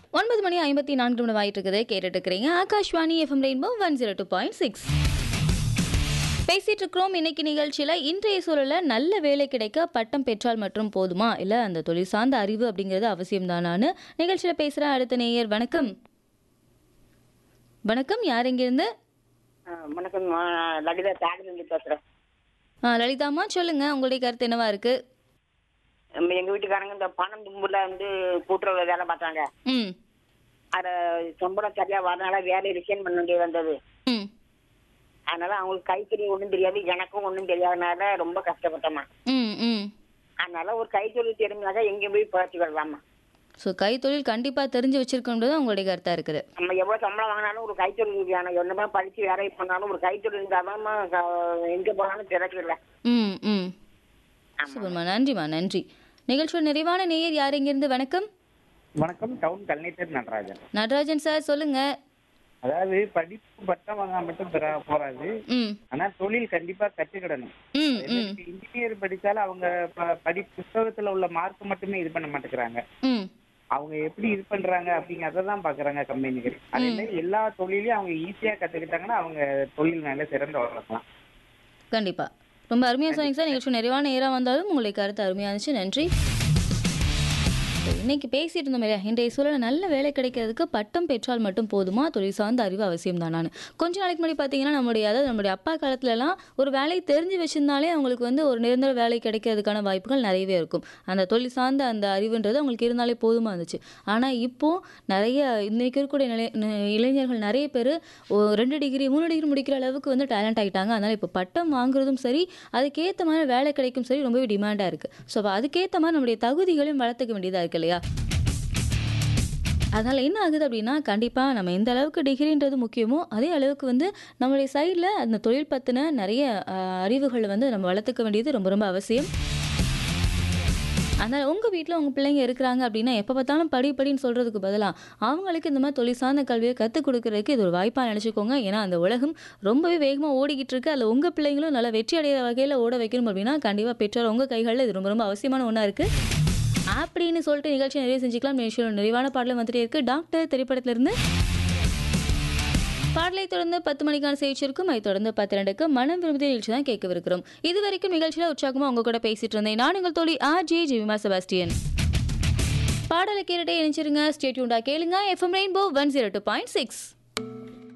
ஒன்பது மணி ஐம்பத்தி நான்கு நிமிடம் ஆயிட்டு இருக்குது கேட்டுட்டு இருக்கிறீங்க Akashvani FM rainbow one zero two point six பேசிட்டு இருக்கிறோம் இன்னைக்கு நிகழ்ச்சியில இன்றைய சூழல்ல நல்ல வேலை கிடைக்க பட்டம் பெற்றால் மற்றும் போதுமா இல்ல அந்த தொழில் சார்ந்த அறிவு அப்படிங்கிறது அவசியம் தானான்னு நிகழ்ச்சியில பேசுற அடுத்த நேயர் வணக்கம் வணக்கம் யார் இருந்து ஆ, வணக்கம் நான் லலிதா தாடிலிருந்து பேசுறேன் ஆ, லலிதாம்மா சொல்லுங்க உங்களுடைய கருத்து என்னவா இருக்கு நம்ம எங்க வீட்டுக்காரங்க இந்த பணம் தும்புல வந்து கூட்டுறவுல வேலை பார்த்தாங்க ம் அத சம்பளம் சரியா வரனால வேலையை ரிசைன் பண்ண வேண்டியது வந்தது ம் அதனால அவங்களுக்கு கைத்தறி ஒண்ணும் தெரியாது எனக்கும் ஒண்ணும் தெரியாதனால ரொம்ப கஷ்டப்பட்டோமா ம் ம் அதனால ஒரு கைத்தொழில் தெரிஞ்சாக்க எங்கேயும் போய் பழச்சிக்கலாமா ஸோ கைத்தொழில் கண்டிப்பா தெரிஞ்சு வச்சிருக்கன்றது உங்களுடைய கருத்தா இருக்குது நம்ம எவ்வளவு சம்பளம் வாங்கினாலும் ஒரு கைத்தொழில் வேணும் என்னமா படிச்சு வேலைக்கு பண்ணாலும் ஒரு கைத்தொழில் இருந்தாலும் எங்க போனாலும் திறக்கல ம் ம் சூப்பர்மா நன்றிம்மா நன்றி நிகழ்ச்சியோட நிறைவான நேயர் யார் இங்கிருந்து வணக்கம் வணக்கம் டவுன் கல்நேட்டர் நடராஜன் நடராஜன் சார் சொல்லுங்க அதாவது படிப்பு பட்டம் வாங்க மட்டும் பெற போறாது ம் ஆனா தொழில் கண்டிப்பா கற்றுக்கிடணும் ம் ம் இன்ஜினியர் படிச்சாலும் அவங்க ப- படி புத்தகத்துல உள்ள மார்க் மட்டுமே இது பண்ண மாட்டேங்கிறாங்க ம் அவங்க எப்படி இது பண்றாங்க அப்படிங்கறத தான் பாக்குறாங்க கம்பெனிகள் அதே மாதிரி எல்லா தொழிலையும் அவங்க ஈஸியா கத்துக்கிட்டாங்கன்னா அவங்க தொழில் நல்ல சிறந்து வளர்க்கலாம் கண்டிப்பா ரொம்ப அருமையா சொன்னீங்க சார் நிகழ்ச்சி நிறைவான நேரம் வந்தாலும் உங்களுடைய கருத்து அருமையா இருந்துச்சு நன்றி So, இன்னைக்கு பேசிட்டு இருந்தோம் இல்லையா இன்றைய சூழல நல்ல வேலை கிடைக்கிறதுக்கு பட்டம் பெற்றால் மட்டும் போதுமா தொழில் சார்ந்த அறிவு அவசியம் தான் நான் கொஞ்ச நாளைக்கு முன்னாடி பார்த்தீங்கன்னா நம்முடைய அதாவது நம்முடைய அப்பா காலத்துலலாம் ஒரு வேலையை தெரிஞ்சு வச்சிருந்தாலே அவங்களுக்கு வந்து ஒரு நிரந்தர வேலை கிடைக்கிறதுக்கான வாய்ப்புகள் நிறையவே இருக்கும் அந்த தொழில் சார்ந்த அந்த அறிவுன்றது அவங்களுக்கு இருந்தாலே போதுமா இருந்துச்சு ஆனால் இப்போ நிறைய இன்னைக்கு இருக்கக்கூடிய நிலை நி- இளைஞர்கள் நிறைய பேர் ரெண்டு டிகிரி மூணு டிகிரி முடிக்கிற அளவுக்கு வந்து டேலண்ட் ஆகிட்டாங்க அதனால் இப்போ பட்டம் வாங்குறதும் சரி அதுக்கேற்ற மாதிரி வேலை கிடைக்கும் சரி ரொம்பவே டிமாண்டாக இருக்குது ஸோ அப்போ அதுக்கேற்ற மாதிரி நம்முடைய தகுதிகளையும் வளர்த்துக்க வேண்டியதாக இருக்கு இல்லையா அதனால் என்ன ஆகுது அப்படின்னா கண்டிப்பாக நம்ம எந்த அளவுக்கு டிகிரின்றது முக்கியமோ அதே அளவுக்கு வந்து நம்மளுடைய சைடில் அந்த தொழில் பற்றின நிறைய அஹ், அறிவுகளை வந்து நம்ம வளர்த்துக்க வேண்டியது ரொம்ப ரொம்ப அவசியம் அதனால் உங்கள் வீட்டில் உங்கள் பிள்ளைங்க இருக்கிறாங்க அப்படின்னா எப்போ பார்த்தாலும் படி படின்னு சொல்கிறதுக்கு பதிலாக அவங்களுக்கு இந்த மாதிரி தொழில் சார்ந்த கல்வியை கற்றுக் கொடுக்கறதுக்கு இது ஒரு வாய்ப்பாக நினச்சிக்கோங்க ஏன்னா அந்த உலகம் ரொம்பவே வேகமாக ஓடிக்கிட்டு இருக்கு அதில் உங்கள் பிள்ளைங்களும் நல்லா வெற்றி அடைகிற வகையில் ஓட வைக்கணும் அப்படின்னா கண்டிப்பாக பெற்றோர் உங்கள் கைகளில் இது ரொம்ப ரொம்ப அவசியமான ஒன்றா இருக்குது அப்படின்னு சொல்லிட்டு நிகழ்ச்சி நிறைய செஞ்சுக்கலாம் நிகழ்ச்சியோட நிறைவான பாடலும் வந்துட்டே இருக்கு டாக்டர் திரைப்படத்திலிருந்து பாடலை தொடர்ந்து பத்து மணிக்கான செய்தி இருக்கும் அதை தொடர்ந்து பத்து ரெண்டுக்கு மனம் விரும்புதே நிகழ்ச்சி தான் கேட்கவிருக்கிறோம் இது வரைக்கும் நிகழ்ச்சியில் உற்சாகமாக உங்க கூட பேசிட்டு இருந்தேன் நான் உங்கள் தோழி ஆர் ஜே ஜிவிமா செபாஸ்டியன் பாடலை கேட்டுட்டே இணைச்சிருங்க ஸ்டேட்யூண்டா கேளுங்க FM rainbow one zero two point six